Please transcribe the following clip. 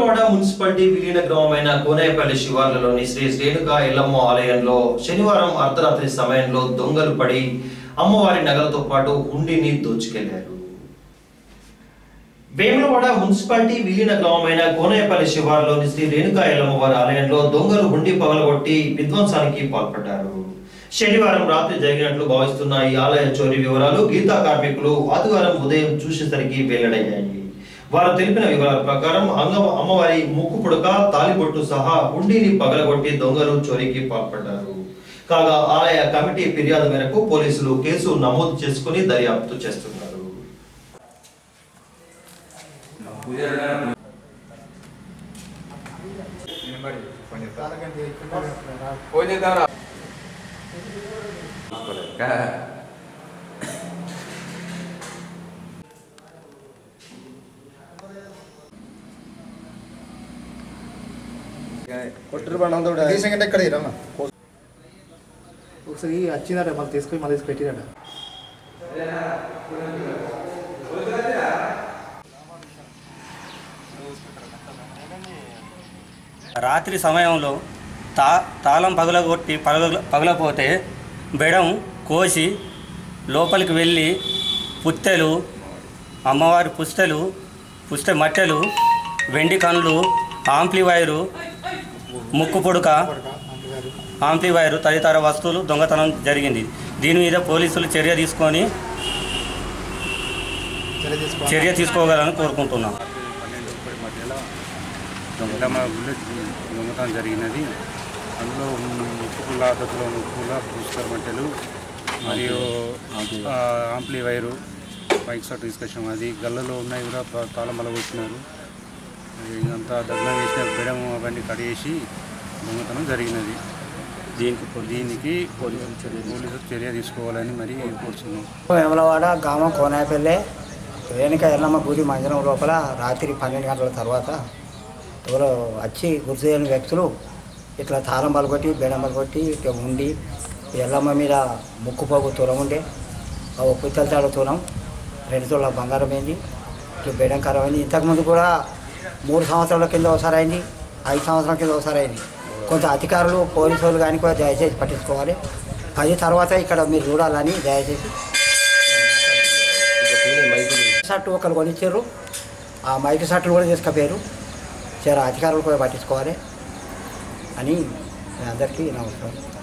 Vemulawada municipality విలీన గ్రామమైన కోనేపల్లి శివార్లలోని శ్రీ రేణుకా ఎల్లమ్మ ఆలయంలో శనివారం అర్ధరాత్రి సమయంలో దొంగలు పడి అమ్మవారి నగలతో పాటు హుండీని దోచుకెళ్లారు వేములవాడ మున్సిపాలిటీ విలీన గ్రామమైన కోనేపల్లి శివార్లోని శ్రీ రేణుకా ఎల్లమ్మవారి ఆలయంలో దొంగలు హుండీ పగలగొట్టి విధ్వంసానికి పాల్పడ్డారు శనివారం రాత్రి జరిగినట్లు భావిస్తున్న ఈ ఆలయ చోరీ వివరాలు గీతా కార్మికులు ఆదివారం ఉదయం చూసేసరికి వెల్లడయ్యాయి వారు తెలిపిన వివరాల ప్రకారం అంగ అమ్మవారి ముక్కు పుడక తాలిబొట్టు సహా హుండీని పగలగొట్టి దొంగలు చోరీకి పాల్పడ్డారు కాగా ఆలయ కమిటీ ఫిర్యాదు మేరకు పోలీసులు కేసు నమోదు చేసుకుని దర్యాప్తు చేస్తున్నారు ఫోన్ చేద్దాంరా తీసికంటే ఇక్కడ ఇరమ్మ ఒకసారి వచ్చిందట మళ్ళీ తీసుకొని మళ్ళీ తీసుకు పెట్టినట రాత్రి సమయంలో తా తాళం పగలగొట్టి పగల పగలపోతే బెడం కోసి లోపలికి వెళ్ళి పుత్తెలు అమ్మవారి పుస్తెలు పుస్తె మట్టెలు వెండి కన్నులు ఆంప్లివైరు ముక్కు పుడక ఆంప్లివైరు తదితర వస్తువులు దొంగతనం జరిగింది దీని మీద పోలీసులు చర్య తీసుకొని చర్య తీసుకో చర్య తీసుకోగలని కోరుకుంటున్నాం పన్నెండు ఒకటి మధ్యలో ఎల్లమ్మ గుళ్ళో దొంగతనం జరిగినది అందులో ఉప్పుల దత్తులో ఉప్పుల పుష్కర్ మంటలు మరియు ఆ, ఆంప్లీ వైరు బైక్ షాట్ తీసుకొచ్చాము అది గల్లలో ఉన్నాయి కూడా తా- తాళం వచ్చినారు ఇదంతా దగ్నం వేసిన బెడం అవన్నీ కడిగేసి దొంగతనం జరిగినది దీనికి దీనికి పోలీసులు చర్య తీసుకోవాలని మరి కోరుతున్నాం వేములవాడ గ్రామం కోనాయపల్లె రేణుక ఎల్లమ్మ గుడి మందిరం లోపల రాత్రి పన్నెండు గంటల తర్వాత ఎవరో వచ్చి గుర్తు చేయని వ్యక్తులు ఇట్లా తాళం పలగొట్టి బెడం పలగొట్టి ఇట్లా ఉండి ఎల్లమ్మ మీద ముక్కు పోగు తులం ఉండే ఆ పుత్తల తాడు తులం రెండు తుల బంగారం అయింది ఇట్లా బెడం ఖరాబ్ అయింది ఇంతకుముందు కూడా మూడు సంవత్సరాల కింద ఒకసారి అయింది ఐదు సంవత్సరాల కింద ఒకసారి అయింది కొంత అధికారులు పోలీసు వాళ్ళు కానీ కూడా దయచేసి పట్టించుకోవాలి పది తర్వాత ఇక్కడ మీరు చూడాలని దయచేసి షర్ట్ ఒకరు కొనిచ్చారు ఆ మైక్ షర్ట్లు కూడా తీసుకుపోయారు సరే అధికారులు కూడా పట్టించుకోవాలి అని మీ అందరికీ నమస్కారం